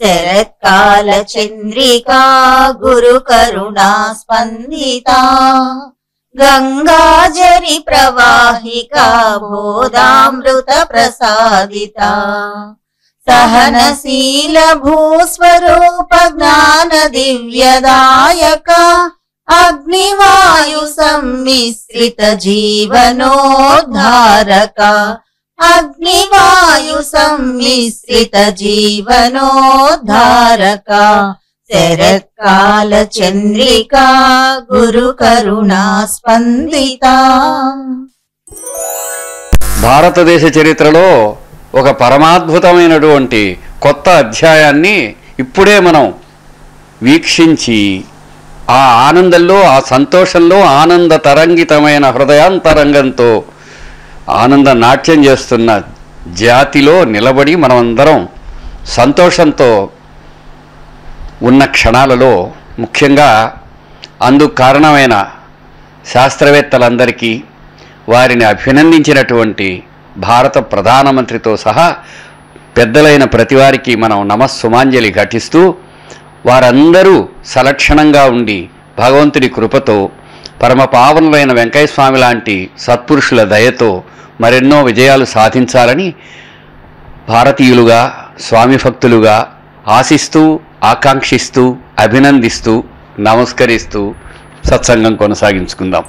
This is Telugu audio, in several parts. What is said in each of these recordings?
శరత్కాల చంద్రికా గురు కరుణా స్పందితా గంగాజరి ప్రవాహికా బోధామృత ప్రసాదితా సహనశీల భూస్వరూప జ్ఞాన దివ్యదాయక అగ్నివాయు సమ్మిశ్రిత జీవనోద్ధారక అగ్నివాయు సమ్మిశ్రిత జీవనోద్ధారక శరత్కాల చంద్రికా గురు కరుణా స్పందితా భారతదేశ చరిత్రలో ఒక పరమాద్భుతమైనటువంటి కొత్త అధ్యాయాన్ని ఇప్పుడే మనం వీక్షించి ఆ ఆనందంలో ఆ సంతోషంలో ఆనంద తరంగితమైన హృదయాంతరంగంతో ఆనంద నాట్యం చేస్తున్న జాతిలో నిలబడి మనమందరం సంతోషంతో ఉన్న క్షణాలలో ముఖ్యంగా అందుకు కారణమైన శాస్త్రవేత్తలందరికీ వారిని అభినందించినటువంటి భారత ప్రధానమంత్రితో సహా పెద్దలైన ప్రతివారికి మనం నమస్సుమాంజలి ఘటిస్తూ వారందరూ సలక్షణంగా ఉండి భగవంతుడి కృపతో పరమ పావనులైన వెంకయ్య స్వామి లాంటి సత్పురుషుల దయతో మరెన్నో విజయాలు సాధించాలని భారతీయులుగా స్వామి భక్తులుగా ఆశిస్తూ ఆకాంక్షిస్తూ అభినందిస్తూ నమస్కరిస్తూ సత్సంగం కొనసాగించుకుందాం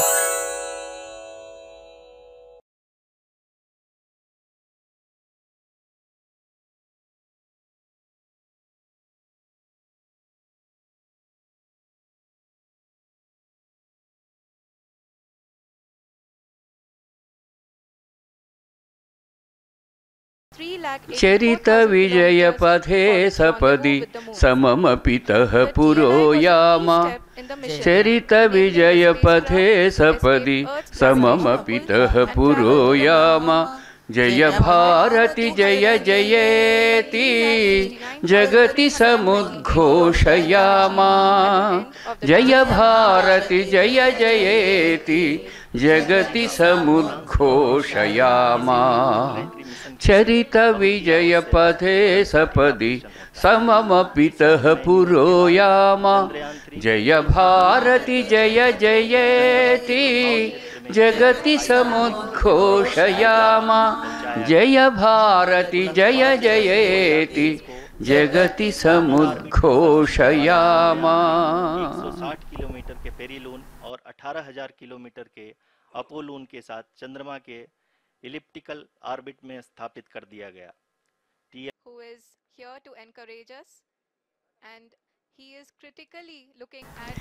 చరిత విజయ పథే సపది సమమపితః పురోయామ చరిత విజయ పథే సపది సమమపితః పురోయామ జయ భారతి జయ జయేతి జగతి సముద్ఘోషయామా జయ భారతి జయ జయేతి జగతి సముద్ఘోషయామా చరిత విజయ పథే సపది సమమపితః పురోయామ జయ భారతి జయ జయేతి జగతి సముద్ఘోషయామ జయ భారతి జయ జయేతి జగతి సముద్ఘోషయామా 160 किलोमीटर के पेरीलून और 18000 किलोमीटर के अपोलून के साथ चंद्रमा के इलिप्टिकल ऑर्बिट में स्थापित कर दिया गया who is here to encourage us and he is critically looking at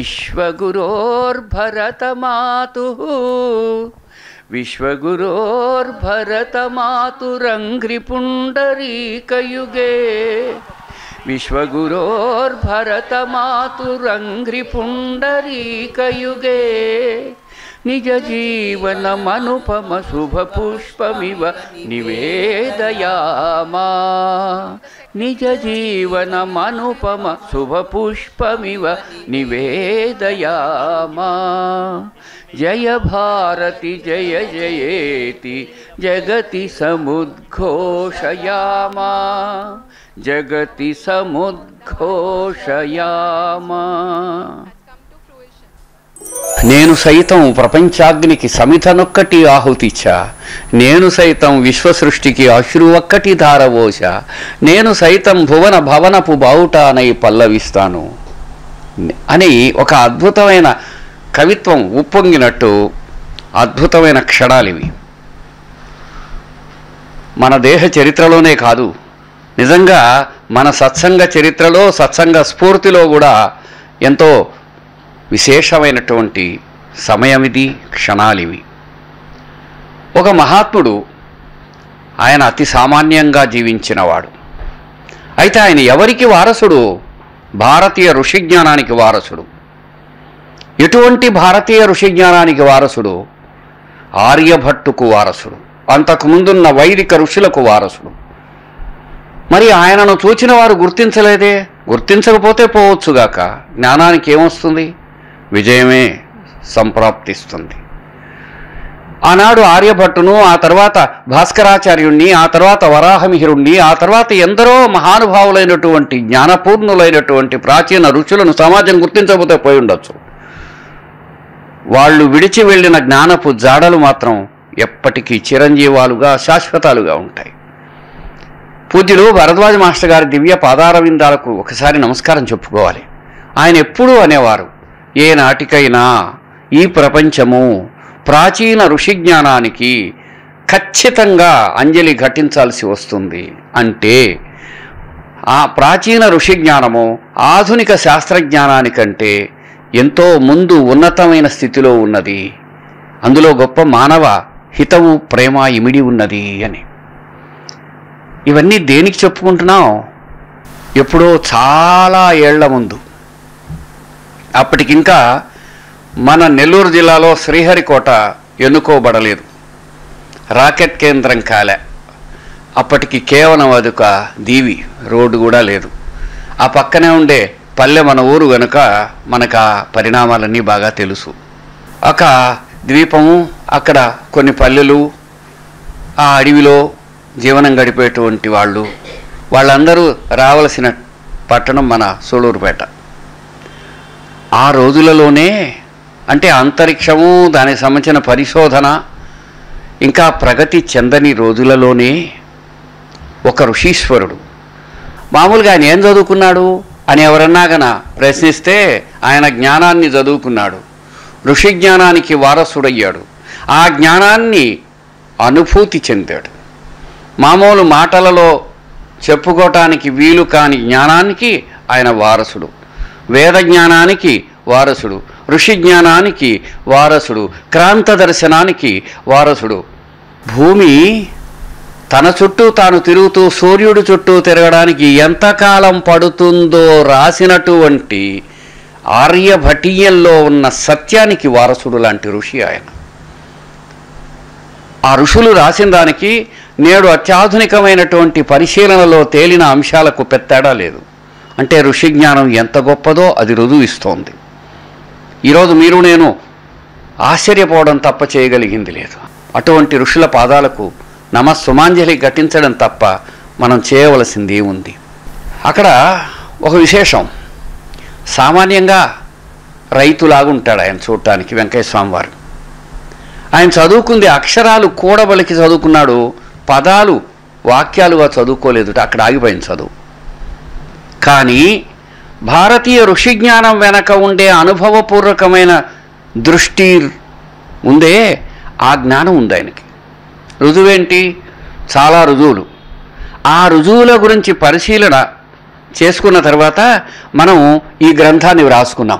विश्वगुरोर्भरतमातुः विश्वगुरोर्भरतमातुरङ्घ्रिपुण्डरीकयुगे विश्वगुरोर्भरतमातुरङ्घ्रिपुण्डरीकयुगे निजजीवनमनुपमशुभपुष्पमिव निवेदयामा निजजीवनमनुपम शुभपुष्पमिव निवेदयामा जय भारति जय जयेति जगति समुद्घोषयामा जगति समुद्घोषयामा has come to fruition. నేను సైతం ప్రపంచాగ్నికి సమితనొక్కటి ఆహుతిచ్చా నేను సైతం విశ్వ సృష్టికి అశ్రు ఒక్కటి ధారవోశ నేను సైతం భువన భవనపు బావుటానై పల్లవిస్తాను అని ఒక అద్భుతమైన కవిత్వం ఉప్పొంగినట్టు అద్భుతమైన క్షణాలు ఇవి మన దేహ చరిత్రలోనే కాదు నిజంగా మన సత్సంగ చరిత్రలో సత్సంగ స్ఫూర్తిలో కూడా ఎంతో విశేషమైనటువంటి సమయం ఇది క్షణాలివి ఒక మహాత్ముడు ఆయన అతి సామాన్యంగా జీవించినవాడు అయితే ఆయన ఎవరికి వారసుడు భారతీయ ఋషి జ్ఞానానికి వారసుడు ఎటువంటి భారతీయ ఋషి జ్ఞానానికి వారసుడు ఆర్యభట్టుకు వారసుడు అంతకు ముందున్న వైదిక ఋషులకు వారసుడు మరి ఆయనను చూచిన వారు గుర్తించలేదే గుర్తించకపోతే పోవచ్చుగాక జ్ఞానానికి ఏమొస్తుంది విజయమే సంప్రాప్తిస్తుంది ఆనాడు ఆర్యభట్టును ఆ తర్వాత భాస్కరాచార్యుణ్ణి ఆ తర్వాత వరాహమిహిరుణ్ణి ఆ తర్వాత ఎందరో మహానుభావులైనటువంటి జ్ఞానపూర్ణులైనటువంటి ప్రాచీన ఋషులను సమాజం గుర్తించబోతే పోయి ఉండొచ్చు వాళ్ళు విడిచి వెళ్ళిన జ్ఞానపు జాడలు మాత్రం ఎప్పటికీ చిరంజీవాలుగా శాశ్వతాలుగా ఉంటాయి పూజ్యులు భరద్వాజ మాస్టర్ గారి దివ్య పాదారవిందాలకు ఒకసారి నమస్కారం చెప్పుకోవాలి ఆయన ఎప్పుడూ అనేవారు ఏ నాటికైనా ఈ ప్రపంచము ప్రాచీన ఋషి జ్ఞానానికి ఖచ్చితంగా అంజలి ఘటించాల్సి వస్తుంది అంటే ఆ ప్రాచీన ఋషి జ్ఞానము ఆధునిక శాస్త్రజ్ఞానానికంటే ఎంతో ముందు ఉన్నతమైన స్థితిలో ఉన్నది అందులో గొప్ప మానవ హితవు ప్రేమ ఇమిడి ఉన్నది అని ఇవన్నీ దేనికి చెప్పుకుంటున్నాం ఎప్పుడో చాలా ఏళ్ల ముందు అప్పటికింకా మన నెల్లూరు జిల్లాలో శ్రీహరికోట ఎన్నుకోబడలేదు రాకెట్ కేంద్రం కాలే అప్పటికి కేవలం అదొక దీవి రోడ్డు కూడా లేదు ఆ పక్కనే ఉండే పల్లె మన ఊరు గనుక మనకు ఆ పరిణామాలన్నీ బాగా తెలుసు ఒక ద్వీపము అక్కడ కొన్ని పల్లెలు ఆ అడవిలో జీవనం గడిపేటువంటి వాళ్ళు వాళ్ళందరూ రావలసిన పట్టణం మన సూళూరుపేట ఆ రోజులలోనే అంటే అంతరిక్షము దానికి సంబంధించిన పరిశోధన ఇంకా ప్రగతి చెందని రోజులలోనే ఒక ఋషీశ్వరుడు మామూలుగా ఆయన ఏం చదువుకున్నాడు అని ఎవరన్నా గన ప్రశ్నిస్తే ఆయన జ్ఞానాన్ని చదువుకున్నాడు ఋషి జ్ఞానానికి వారసుడయ్యాడు ఆ జ్ఞానాన్ని అనుభూతి చెందాడు మామూలు మాటలలో చెప్పుకోవటానికి వీలు కాని జ్ఞానానికి ఆయన వారసుడు వేద జ్ఞానానికి వారసుడు ఋషి జ్ఞానానికి వారసుడు క్రాంత దర్శనానికి వారసుడు భూమి తన చుట్టూ తాను తిరుగుతూ సూర్యుడు చుట్టూ తిరగడానికి ఎంతకాలం పడుతుందో రాసినటువంటి ఆర్యభటీయంలో ఉన్న సత్యానికి వారసుడు లాంటి ఋషి ఆయన ఆ ఋషులు రాసిన దానికి నేడు అత్యాధునికమైనటువంటి పరిశీలనలో తేలిన అంశాలకు పెత్తేడా లేదు అంటే ఋషి జ్ఞానం ఎంత గొప్పదో అది రుజువు ఇస్తోంది ఈరోజు మీరు నేను ఆశ్చర్యపోవడం తప్ప చేయగలిగింది లేదు అటువంటి ఋషుల పాదాలకు నమస్సుమాంజలి ఘటించడం తప్ప మనం చేయవలసింది ఉంది అక్కడ ఒక విశేషం సామాన్యంగా రైతులాగుంటాడు ఆయన చూడటానికి వెంకయ్య స్వామి వారు ఆయన చదువుకుంది అక్షరాలు కూడబలికి చదువుకున్నాడు పదాలు వాక్యాలుగా చదువుకోలేదు అక్కడ ఆగిపోయింది చదువు కానీ భారతీయ ఋషి జ్ఞానం వెనక ఉండే అనుభవపూర్వకమైన దృష్టి ఉందే ఆ జ్ఞానం ఉంది ఆయనకి రుజువేంటి చాలా రుజువులు ఆ రుజువుల గురించి పరిశీలన చేసుకున్న తర్వాత మనం ఈ గ్రంథాన్ని వ్రాసుకున్నాం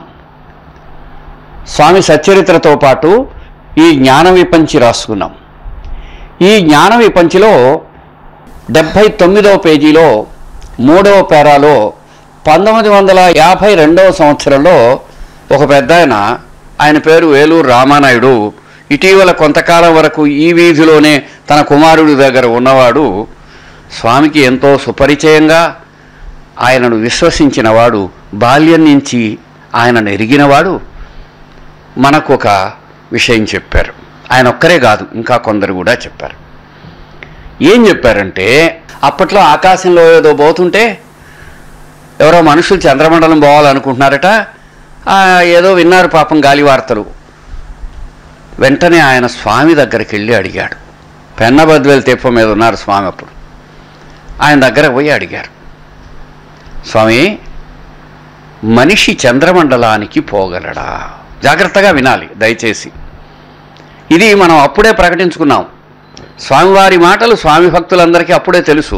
స్వామి సచ్చరిత్రతో పాటు ఈ జ్ఞాన విపంచి రాసుకున్నాం ఈ జ్ఞాన విపంచిలో డెబ్భై తొమ్మిదవ పేజీలో మూడవ పేరాలో పంతొమ్మిది వందల యాభై రెండవ సంవత్సరంలో ఒక పెద్ద ఆయన ఆయన పేరు వేలూరు రామానాయుడు ఇటీవల కొంతకాలం వరకు ఈ వీధిలోనే తన కుమారుడి దగ్గర ఉన్నవాడు స్వామికి ఎంతో సుపరిచయంగా ఆయనను విశ్వసించినవాడు బాల్యం నుంచి ఆయనను ఎరిగినవాడు మనకు ఒక విషయం చెప్పారు ఆయన ఒక్కరే కాదు ఇంకా కొందరు కూడా చెప్పారు ఏం చెప్పారంటే అప్పట్లో ఆకాశంలో ఏదో పోతుంటే ఎవరో మనుషులు చంద్రమండలం పోవాలనుకుంటున్నారట ఆ, ఏదో విన్నారు పాపం గాలి వార్తలు వెంటనే ఆయన స్వామి దగ్గరికి వెళ్ళి అడిగాడు పెన్నబద్వేలు తెప్ప మీద ఉన్నారు స్వామి అప్పుడు ఆయన దగ్గర పోయి అడిగారు స్వామి మనిషి చంద్రమండలానికి పోగలడా జాగ్రత్తగా వినాలి దయచేసి ఇది మనం అప్పుడే ప్రకటించుకున్నాం స్వామివారి మాటలు స్వామి భక్తులందరికీ అప్పుడే తెలుసు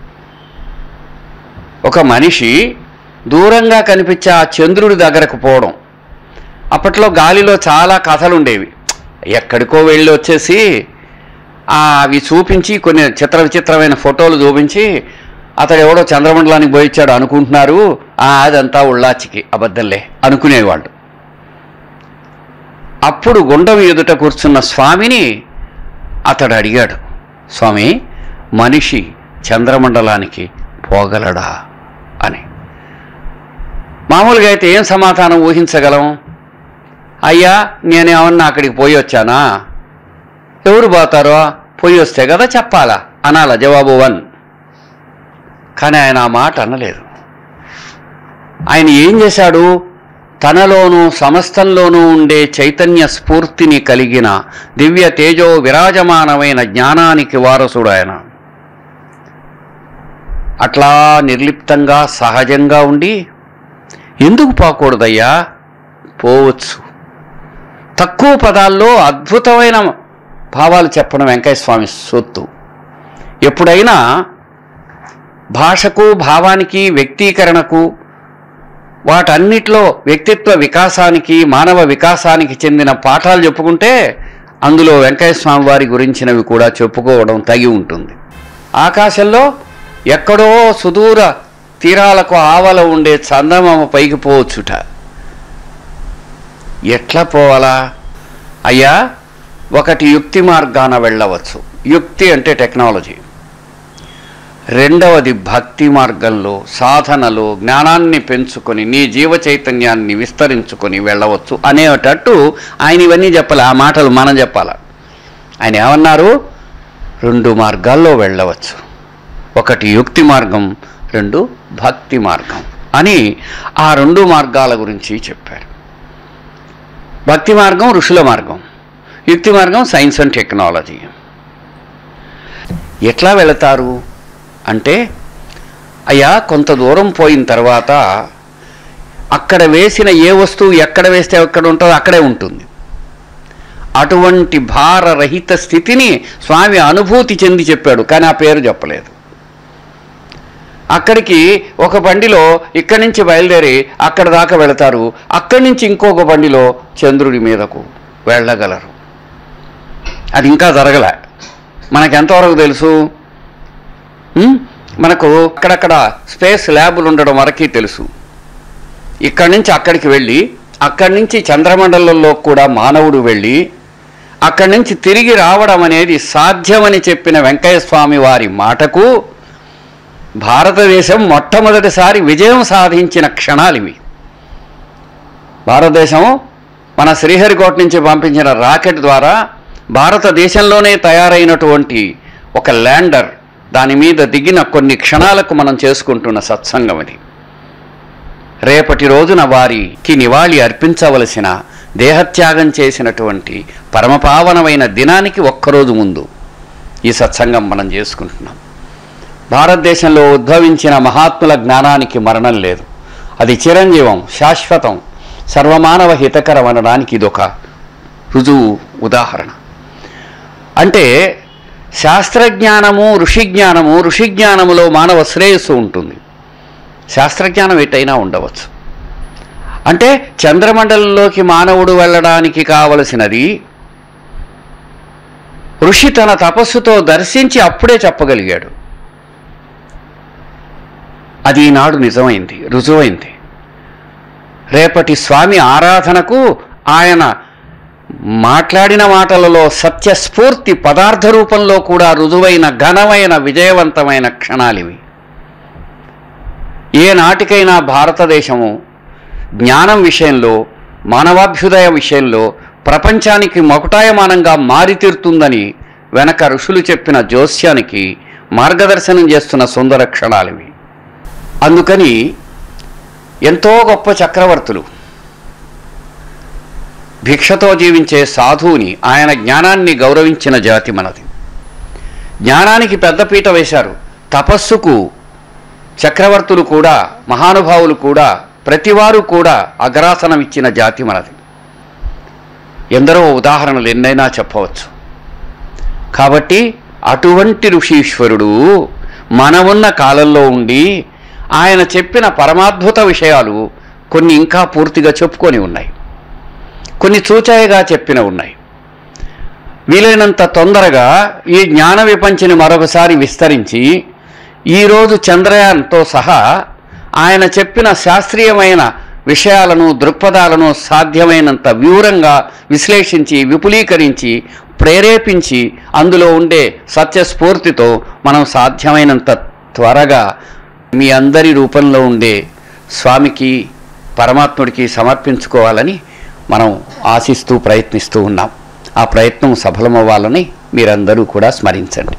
ఒక మనిషి దూరంగా కనిపించే ఆ చంద్రుడి దగ్గరకు పోవడం అప్పట్లో గాలిలో చాలా కథలు ఉండేవి ఎక్కడికో వెళ్ళి వచ్చేసి ఆ అవి చూపించి కొన్ని చిత్ర విచిత్రమైన ఫోటోలు చూపించి అతడు ఎవడో చంద్రమండలానికి పోయిచ్చాడు అనుకుంటున్నారు ఆ అదంతా ఉళ్ళాచికి అబద్ధంలే అనుకునేవాళ్ళు అప్పుడు గుండం ఎదుట కూర్చున్న స్వామిని అతడు అడిగాడు స్వామి మనిషి చంద్రమండలానికి పోగలడా అని మామూలుగా అయితే ఏం సమాధానం ఊహించగలం అయ్యా నేనేమన్నా అక్కడికి పోయి వచ్చానా ఎవరు పోతారో పోయి వస్తే కదా చెప్పాలా అనాల జవాబు వన్ కానీ ఆయన ఆ మాట అనలేదు ఆయన ఏం చేశాడు తనలోనూ సమస్తంలోనూ ఉండే చైతన్య స్ఫూర్తిని కలిగిన దివ్య తేజో విరాజమానమైన జ్ఞానానికి వారసుడు ఆయన అట్లా నిర్లిప్తంగా సహజంగా ఉండి ఎందుకు పోకూడదయ్యా పోవచ్చు తక్కువ పదాల్లో అద్భుతమైన భావాలు చెప్పడం వెంకయ్య స్వామి సొత్తు ఎప్పుడైనా భాషకు భావానికి వ్యక్తీకరణకు వాటన్నిటిలో వ్యక్తిత్వ వికాసానికి మానవ వికాసానికి చెందిన పాఠాలు చెప్పుకుంటే అందులో వెంకయ్య స్వామి వారి గురించినవి కూడా చెప్పుకోవడం తగి ఉంటుంది ఆకాశంలో ఎక్కడో సుదూర తీరాలకు ఆవల ఉండే చందమామ పైకి పోవచ్చుట ఎట్లా పోవాలా అయ్యా ఒకటి యుక్తి మార్గాన వెళ్ళవచ్చు యుక్తి అంటే టెక్నాలజీ రెండవది భక్తి మార్గంలో సాధనలో జ్ఞానాన్ని పెంచుకొని నీ జీవ చైతన్యాన్ని విస్తరించుకొని వెళ్ళవచ్చు అనేటట్టు ఆయన ఇవన్నీ చెప్పాలి ఆ మాటలు మనం చెప్పాల ఆయన ఏమన్నారు రెండు మార్గాల్లో వెళ్ళవచ్చు ఒకటి యుక్తి మార్గం రెండు భక్తి మార్గం అని ఆ రెండు మార్గాల గురించి చెప్పారు భక్తి మార్గం ఋషుల మార్గం యుక్తి మార్గం సైన్స్ అండ్ టెక్నాలజీ ఎట్లా వెళతారు అంటే అయ్యా కొంత దూరం పోయిన తర్వాత అక్కడ వేసిన ఏ వస్తువు ఎక్కడ వేస్తే ఎక్కడ ఉంటుందో అక్కడే ఉంటుంది అటువంటి భారరహిత స్థితిని స్వామి అనుభూతి చెంది చెప్పాడు కానీ ఆ పేరు చెప్పలేదు అక్కడికి ఒక బండిలో ఇక్కడి నుంచి బయలుదేరి అక్కడ దాకా వెళతారు అక్కడి నుంచి ఇంకొక బండిలో చంద్రుడి మీదకు వెళ్ళగలరు అది ఇంకా జరగలే మనకు ఎంతవరకు తెలుసు ఉం? మనకు అక్కడక్కడ స్పేస్ ల్యాబులు ఉండడం వరకు తెలుసు ఇక్కడి నుంచి అక్కడికి వెళ్ళి అక్కడి నుంచి చంద్రమండలంలో కూడా మానవుడు వెళ్ళి అక్కడి నుంచి తిరిగి రావడం అనేది సాధ్యమని చెప్పిన వెంకయ్య స్వామి వారి మాటకు భారతదేశం మొట్టమొదటిసారి విజయం సాధించిన క్షణాలు ఇవి భారతదేశం మన శ్రీహరికోట నుంచి పంపించిన రాకెట్ ద్వారా భారతదేశంలోనే తయారైనటువంటి ఒక ల్యాండర్ దాని మీద దిగిన కొన్ని క్షణాలకు మనం చేసుకుంటున్న సత్సంగం ఇది రేపటి రోజున వారికి నివాళి అర్పించవలసిన దేహత్యాగం చేసినటువంటి పరమపావనమైన దినానికి ఒక్కరోజు ముందు ఈ సత్సంగం మనం చేసుకుంటున్నాం భారతదేశంలో ఉద్భవించిన మహాత్ముల జ్ఞానానికి మరణం లేదు అది చిరంజీవం శాశ్వతం సర్వమానవ హితకరం అనడానికి ఇదొక రుజువు ఉదాహరణ అంటే శాస్త్రజ్ఞానము ఋషిజ్ఞానము ఋషిజ్ఞానములో మానవ శ్రేయస్సు ఉంటుంది శాస్త్రజ్ఞానం ఎటైనా ఉండవచ్చు అంటే చంద్రమండలంలోకి మానవుడు వెళ్ళడానికి కావలసినది ఋషి తన తపస్సుతో దర్శించి అప్పుడే చెప్పగలిగాడు అది ఈనాడు నిజమైంది రుజువైంది రేపటి స్వామి ఆరాధనకు ఆయన మాట్లాడిన మాటలలో సత్యస్ఫూర్తి పదార్థ రూపంలో కూడా రుజువైన ఘనమైన విజయవంతమైన క్షణాలివి ఏ నాటికైనా భారతదేశము జ్ఞానం విషయంలో మానవాభ్యుదయ విషయంలో ప్రపంచానికి మకుటాయమానంగా మారితీరుతుందని వెనక ఋషులు చెప్పిన జోస్యానికి మార్గదర్శనం చేస్తున్న సుందర క్షణాలివి అందుకని ఎంతో గొప్ప చక్రవర్తులు భిక్షతో జీవించే సాధువుని ఆయన జ్ఞానాన్ని గౌరవించిన జాతి మనది జ్ఞానానికి పెద్దపీట వేశారు తపస్సుకు చక్రవర్తులు కూడా మహానుభావులు కూడా ప్రతివారు కూడా అగ్రాసనం ఇచ్చిన జాతి మనది ఎందరో ఉదాహరణలు ఎన్నైనా చెప్పవచ్చు కాబట్టి అటువంటి ఋషీశ్వరుడు మనమున్న కాలంలో ఉండి ఆయన చెప్పిన పరమాద్భుత విషయాలు కొన్ని ఇంకా పూర్తిగా చెప్పుకొని ఉన్నాయి కొన్ని చూచాయగా చెప్పిన ఉన్నాయి వీలైనంత తొందరగా ఈ జ్ఞాన విపంచిని మరొకసారి విస్తరించి ఈరోజు చంద్రయాన్తో సహా ఆయన చెప్పిన శాస్త్రీయమైన విషయాలను దృక్పథాలను సాధ్యమైనంత వివరంగా విశ్లేషించి విపులీకరించి ప్రేరేపించి అందులో ఉండే సత్యస్ఫూర్తితో మనం సాధ్యమైనంత త్వరగా మీ అందరి రూపంలో ఉండే స్వామికి పరమాత్ముడికి సమర్పించుకోవాలని మనం ఆశిస్తూ ప్రయత్నిస్తూ ఉన్నాం ఆ ప్రయత్నం సఫలమవ్వాలని మీరందరూ కూడా స్మరించండి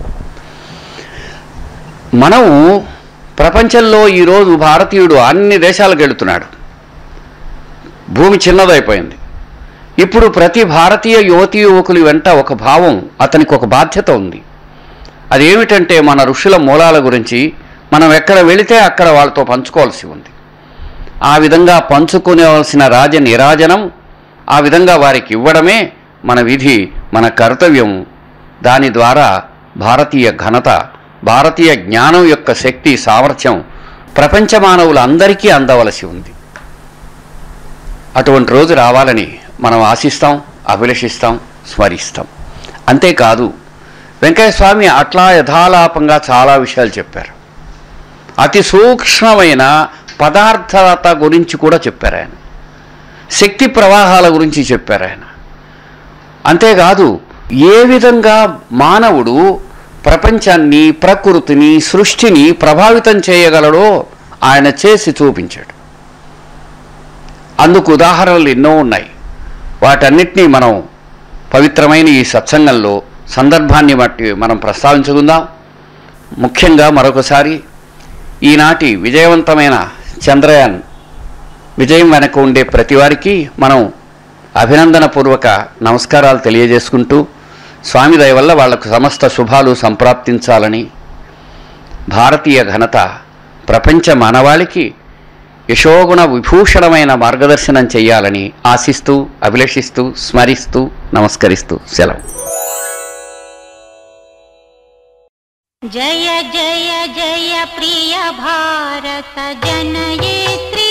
మనం ప్రపంచంలో ఈరోజు భారతీయుడు అన్ని దేశాలకు వెళుతున్నాడు భూమి చిన్నదైపోయింది ఇప్పుడు ప్రతి భారతీయ యువతీ యువకుల వెంట ఒక భావం అతనికి ఒక బాధ్యత ఉంది అదేమిటంటే మన ఋషుల మూలాల గురించి మనం ఎక్కడ వెళితే అక్కడ వాళ్ళతో పంచుకోవాల్సి ఉంది ఆ విధంగా పంచుకునేవలసిన రాజ నిరాజనం ఆ విధంగా వారికి ఇవ్వడమే మన విధి మన కర్తవ్యం దాని ద్వారా భారతీయ ఘనత భారతీయ జ్ఞానం యొక్క శక్తి సామర్థ్యం ప్రపంచ మానవులందరికీ అందవలసి ఉంది అటువంటి రోజు రావాలని మనం ఆశిస్తాం అభిలషిస్తాం స్మరిస్తాం అంతేకాదు వెంకయ్య స్వామి అట్లా యథాలాపంగా చాలా విషయాలు చెప్పారు అతి సూక్ష్మమైన పదార్థత గురించి కూడా చెప్పారు ఆయన శక్తి ప్రవాహాల గురించి చెప్పారు ఆయన అంతేకాదు ఏ విధంగా మానవుడు ప్రపంచాన్ని ప్రకృతిని సృష్టిని ప్రభావితం చేయగలడో ఆయన చేసి చూపించాడు అందుకు ఉదాహరణలు ఎన్నో ఉన్నాయి వాటన్నిటినీ మనం పవిత్రమైన ఈ సత్సంగంలో సందర్భాన్ని బట్టి మనం ప్రస్తావించుకుందాం ముఖ్యంగా మరొకసారి ఈనాటి విజయవంతమైన చంద్రయాన్ విజయం వెనక ఉండే ప్రతి వారికి మనం అభినందనపూర్వక నమస్కారాలు తెలియజేసుకుంటూ స్వామి దయ వల్ల వాళ్లకు సమస్త శుభాలు సంప్రాప్తించాలని భారతీయ ఘనత ప్రపంచ మానవాళికి యశోగుణ విభూషణమైన మార్గదర్శనం చేయాలని ఆశిస్తూ అభిలషిస్తూ స్మరిస్తూ నమస్కరిస్తూ సెలవు जय जय जय प्रिय भारत जनयित्री